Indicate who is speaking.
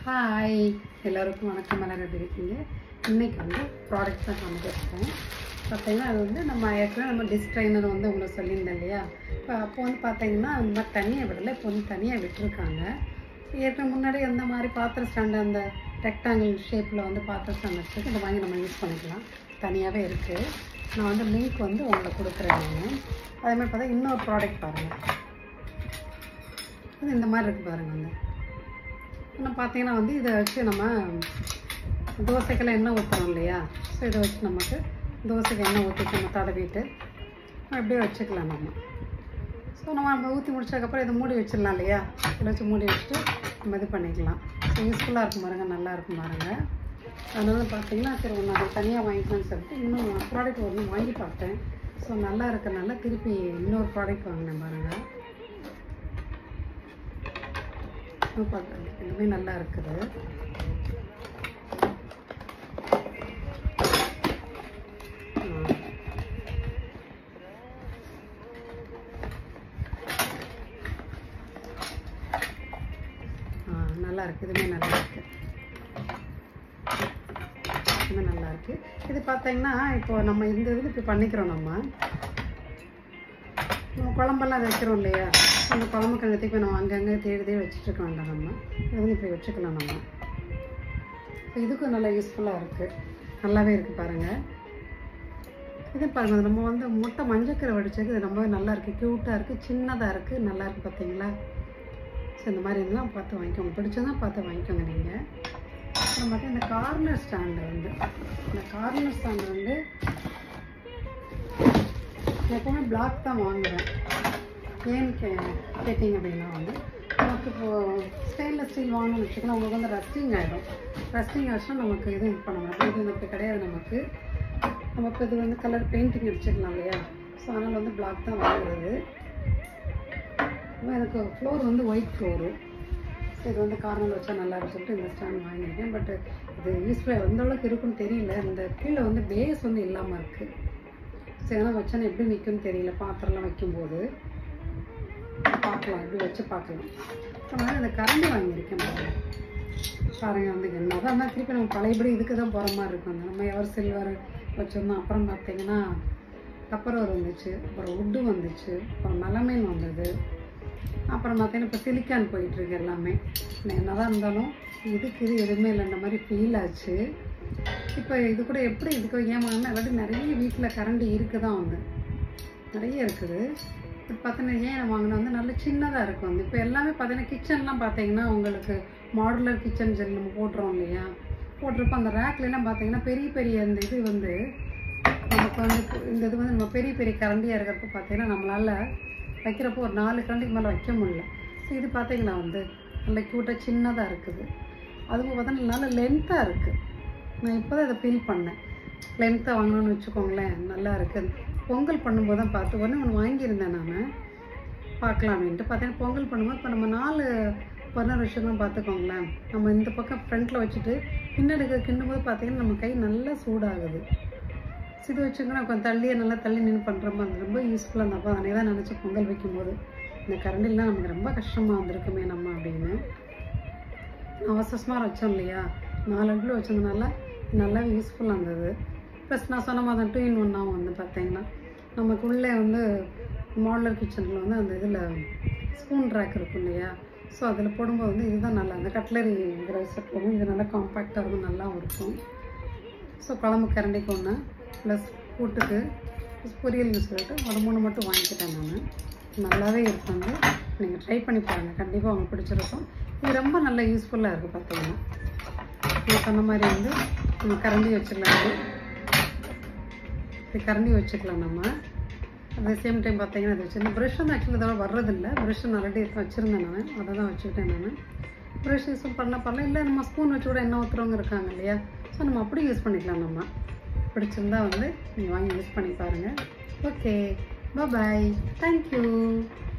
Speaker 1: Hi எல்லாருக்கும் வணக்கம் எல்லாரும் எப்படி இருக்கீங்க இன்னைக்கு வந்து ப்ராடக்ட் தான் காமிச்சிருக்கேன் பார்த்தீங்கன்னா அது வந்து நம்ம ஏற்கனவே நம்ம டிஸ்ட்ரைனர் வந்து உங்களுக்கு சொல்லியிருந்தேன் இல்லையா இப்போ அப்போ வந்து பார்த்தீங்கன்னா அந்த மாதிரி தனியாக விடலை இப்போ வந்து தனியாக விட்டுருக்காங்க ஏற்கனவே முன்னாடி அந்த மாதிரி பாத்திர ஸ்டாண்டு அந்த ரெக்டாங்கிள் ஷேப்பில் வந்து பாத்திர ஸ்டாண்ட் வச்சுருக்கு இதை வாங்கி நம்ம யூஸ் பண்ணிக்கலாம் தனியாகவே இருக்குது நான் வந்து லிங்க் வந்து உங்களுக்கு கொடுக்குறேன் நான் அதே மாதிரி பார்த்தா இன்னொரு ப்ராடக்ட் பாருங்கள் இது இந்த மாதிரி இருக்குது பாருங்கள் வந்து இன்னும் பார்த்தீங்கன்னா வந்து இதை வச்சு நம்ம தோசைக்கெல்லாம் எண்ணெய் ஊற்றுறோம் இல்லையா ஸோ இதை வச்சு நமக்கு தோசைக்கு எண்ணெய் ஊற்றிட்டு நம்ம தடவிட்டு அப்படியே வச்சுக்கலாம் நம்ம ஸோ நம்ம நம்ம ஊற்றி முடிச்சதுக்கப்புறம் இதை மூடி வச்சிடலாம் இல்லையா இதை வச்சு மூடி வச்சுட்டு நம்ம இது பண்ணிக்கலாம் ஸோ யூஸ்ஃபுல்லாக இருக்கும் பாருங்க நல்லா இருக்கும் பாருங்க அதனால பார்த்தீங்கன்னா சரி ஒன்று அதை தனியாக வாங்கிக்கலாம்னு சொல்லிட்டு இன்னும் ப்ராடக்ட் ஒன்று வாங்கி பார்த்தேன் ஸோ நல்லா இருக்கறனால திருப்பி இன்னொரு ப்ராடக்ட் வாங்கினேன் பாருங்கள் பார்க்குறது இதுவுமே நல்லா இருக்குது ஆ. ஆ நல்லா இருக்கு இதுவுமே நல்லா இருக்கு இதுவுமே நல்லா இருக்கு இது பார்த்தீங்கன்னா இப்போ நம்ம இந்த இது இப்போ பண்ணிக்கிறோம் நம்ம நம்ம குழம்பெல்லாம் வைக்கிறோம் இல்லையா அந்த குழம்பு கிழங்கத்தையும் இப்போ நம்ம அங்கங்கே தேடி தேடி வச்சுட்டு இருக்க வேண்டாம் நம்ம இதை வந்து இப்படி வச்சுக்கலாம் நம்ம இப்போ இதுக்கும் நல்லா யூஸ்ஃபுல்லாக இருக்குது நல்லாவே இருக்குது பாருங்கள் இது பாருங்கள் நம்ம வந்து முட்டை மஞ்சக்கரை வடிச்சது இது ரொம்ப நல்லா இருக்குது க்யூட்டாக இருக்குது சின்னதாக இருக்குது நல்லா இருக்குது பார்த்தீங்களா ஸோ இந்த மாதிரி இதெல்லாம் பார்த்து வாங்கிக்கோங்க பிடிச்சதான் பார்த்து வாங்கிக்கோங்க நீங்கள் அப்புறம் பார்த்தா இந்த கார்னர் ஸ்டாண்டு வந்து இந்த கார்னர் ஸ்டாண்டு வந்து நான் எப்போவுமே பிளாக் தான் வாங்குவேன் ஏன்னு கே கேட்டிங்க அப்படின்னா வந்து நமக்கு இப்போது ஸ்டெயின்லெஸ் ஸ்டீல் வாங்கணும்னு வச்சுக்கலாம் உங்களுக்கு வந்து ரஸ்டிங் ஆகிடும் ரஸ்டிங் ஆச்சுன்னா நமக்கு இது இது பண்ண மாட்டோம் இது நமக்கு கிடையாது நமக்கு நமக்கு இது வந்து கலர் பெயிண்டிங் அடிச்சுக்கலாம் இல்லையா ஸோ அதனால் வந்து பிளாக் தான் வாங்குறது அப்புறம் எனக்கு ஃப்ளோர் வந்து ஒயிட் ஃப்ளோரு ஸோ இது வந்து கார்னர் வச்சா நல்லா இருக்கும் சொல்லிட்டு இந்த ஸ்டாண்ட் வாங்கியிருக்கேன் பட் இது யூஸ்ஃபுல்லாக எந்த அளவுக்கு இருக்குன்னு தெரியல இந்த கீழே வந்து பேஸ் வந்து இல்லாமல் இருக்குது சரி இதெல்லாம் வச்சோன்னா எப்படி நிற்கும்னு தெரியல பாத்திரம்லாம் வைக்கும்போது பார்க்கலாம் எப்படி வச்சு பார்க்கலாம் அதனால் இந்த கரண்டி வாங்கியிருக்கேன் பாருங்க பாருங்க வந்து என்ன தான் இருந்தால் திருப்பி நம்ம பழையபடி இதுக்கு தான் போகிற மாதிரி இருக்கும் அந்த நம்ம எவர் சில்வர் வச்சுருந்தோம் அப்புறம் பார்த்தீங்கன்னா கப்பரோர் வந்துச்சு அப்புறம் உட்டு வந்துச்சு அப்புறம் மெலமைன் வந்தது அப்புறம் பார்த்தீங்கன்னா இப்போ சிலிக்கான் போயிட்டுருக்கு எல்லாமே என்னதான் இருந்தாலும் இதுக்கு இது எதுவுமே இல்லை இந்த மாதிரி ஃபீல் ஆச்சு இப்போ இது கூட எப்படி இதுக்கு ஏன் வாங்கினா இல்லாட்டி நிறைய வீட்டில் கரண்டி இருக்குது தான் வந்து நிறைய இருக்குது இப்போ பார்த்தீங்கன்னா ஏன் நான் வாங்கினா வந்து நல்ல சின்னதாக இருக்கும் வந்து இப்போ எல்லாமே பார்த்தீங்கன்னா கிச்சன்லாம் பார்த்தீங்கன்னா உங்களுக்கு மாடுலர் கிச்சன் சொல்லி நம்ம போட்டுறோம் இல்லையா போட்டிருப்போம் அந்த ரேக்லாம் பார்த்தீங்கன்னா பெரிய பெரிய அந்த இது வந்து நமக்கு வந்து இந்த இது வந்து நம்ம பெரிய பெரிய கரண்டியாக இருக்கிறப்ப பார்த்தீங்கன்னா நம்மளால் வைக்கிறப்போ ஒரு நாலு கரண்டிக்கு மேலே வைக்க முடியல ஸோ இது பார்த்தீங்கன்னா வந்து நல்ல க்யூட்டாக சின்னதாக இருக்குது அதுவும் பார்த்தீங்கன்னா நல்ல லென்த்தாக இருக்குது நான் இப்போ தான் இதை ஃபீல் பண்ணேன் லென்த்தாக வாங்கணும்னு வச்சுக்கோங்களேன் நல்லா இருக்குது பொங்கல் பண்ணும்போது தான் பார்த்து ஒன்று ஒன்று வாங்கியிருந்தேன் நான் பார்க்கலாம் அப்படின்ட்டு பார்த்தீங்கன்னா பொங்கல் பண்ணும்போது இப்போ நம்ம நாலு பதினாறு விஷயங்களும் பார்த்துக்கோங்களேன் நம்ம இந்த பக்கம் ஃப்ரண்ட்டில் வச்சுட்டு பின்னாடி கிண்டும் போது பார்த்தீங்கன்னா நம்ம கை நல்லா சூடாகுது ஸோ இது வச்சுக்கோங்க கொஞ்சம் தள்ளியே நல்லா தள்ளி நின்று பண்ணுற மாதிரி ரொம்ப யூஸ்ஃபுல்லாக இருந்தப்போ அதே தான் நினச்சி பொங்கல் வைக்கும்போது இந்த கரண்டிலாம் நமக்கு ரொம்ப கஷ்டமாக வந்திருக்குமே நம்ம அப்படின்னு அவசரமாக வச்சோம் இல்லையா நாலு அடுப்பில் வச்சதுனால நல்லாவே யூஸ்ஃபுல்லாக இருந்தது ப்ளஸ் நான் சொன்ன மாதிரி டூ இன் ஒன்னாகவும் வந்து பார்த்தீங்கன்னா நமக்கு உள்ளே வந்து மாடலர் கிச்சனில் வந்து அந்த இதில் ஸ்பூன் ரேக் இருக்கும் இல்லையா ஸோ அதில் போடும்போது வந்து இதுதான் நல்லா அந்த கட்லரிங்கிற செட் போகும் இது நல்லா காம்பேக்டாக இருக்கும் நல்லாவும் இருக்கும் ஸோ குழம்பு கரண்டிக்கு ஒன்று ப்ளஸ் கூட்டுக்கு பொரியல்னு சொல்லிட்டு ஒரு மூணு மட்டும் வாங்கிக்கிட்டேன் நான் நல்லாவே இருக்கும் வந்து நீங்கள் ட்ரை பண்ணி பாருங்கள் கண்டிப்பாக உங்களுக்கு பிடிச்சிருக்கும் இது ரொம்ப நல்ல யூஸ்ஃபுல்லாக இருக்குது பார்த்தீங்கன்னா நான் சொன்ன மாதிரி வந்து நம்ம கரண்டி வச்சுக்கலாம் இது. இது கரண்டி வச்சுக்கலாம் நம்ம அட் சேம் டைம் பார்த்தீங்கன்னா அது வச்சு ப்ரஷ் வந்து ஆக்சுவலி இதோட வர்றதில்லை ப்ரஷ் ஆல்ரெடி வச்சுருந்தேன் நான் அதை தான் வச்சுக்கிட்டேன் நான் ப்ரஷ் யூஸ் பண்ண பண்ணல இல்லை நம்ம ஸ்பூன் வச்சு கூட எண்ணெய் ஊற்றுறவங்க இருக்காங்க இல்லையா ஸோ நம்ம அப்படியும் யூஸ் பண்ணிக்கலாம் நம்ம பிடிச்சிருந்தா வந்து நீங்கள் வாங்கி யூஸ் பண்ணி பாருங்கள் ஓகே பாய் தேங்க்யூ